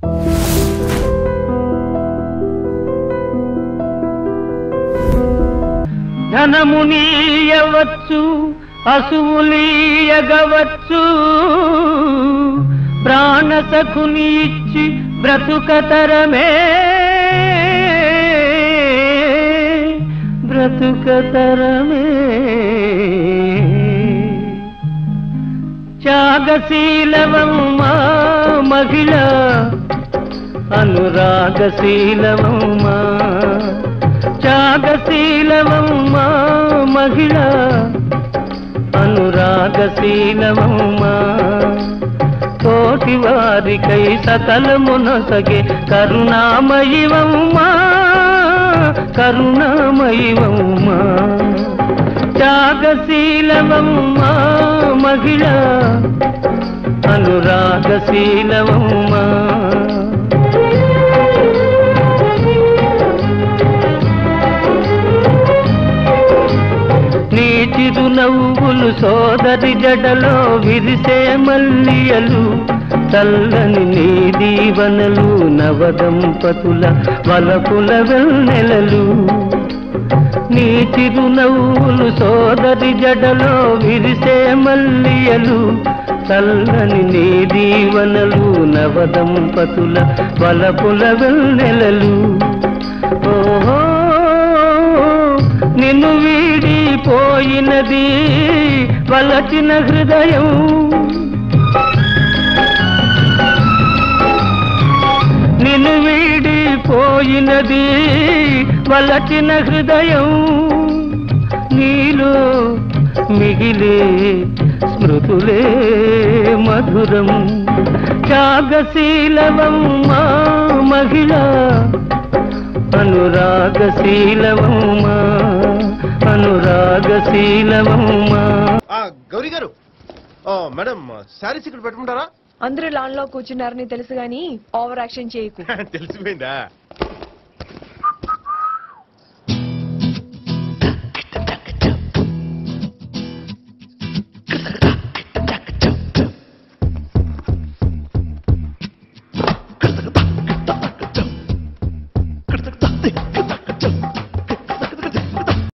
ధనమునీయవచ్చు అసువులీయగవచ్చు ప్రాణసఖుని ఇచ్చి బ్రతుకతరమే బ్రతుకతరమే త్యాగశీలవమ్మా మహిళ అనురాగశీలవమ్మా త్యాగశీలవమ్మా మహిళ అనురాగశీలవమ్మా కోటి వారికై సకలమునొసగే కరుణామయివమ్మా కరుణామయివమ్మా త్యాగశీలవమ్మా మహిళ అనురాగశీలవమ్మా నీ చిరు నవ్వులు సోదరి జడలో విరిసే మల్లియలు చల్లని నీ దీవనలు నవదంపతుల వలపుల వెన్నెలలు నీ చిరు నవ్వులు సోదరి జడలో విరిసే మల్లియలు చల్లని నీ దీవనలు నవదంపతుల వలపుల వెన్నెలలు ఓహో నిన్ను వీడిపోయినది వలచిన హృదయం నిన్ను వీడిపోయినది వలచిన హృదయం నీలో మిగిలే స్మృతులే మధురం త్యాగశీలవమ్మా మహిళ అనురాగశీలవమ్మా అనురాగశీలవమ్మా ఆ, గౌరీ గారు ఆ, మేడం శారీస్ ఇక్కడ పెట్టుకుంటారా అందరూ లాన్ లో కూర్చున్నారని తెలుసు గాని ఓవర్ యాక్షన్ చేయకు తెలిసిపోయిందా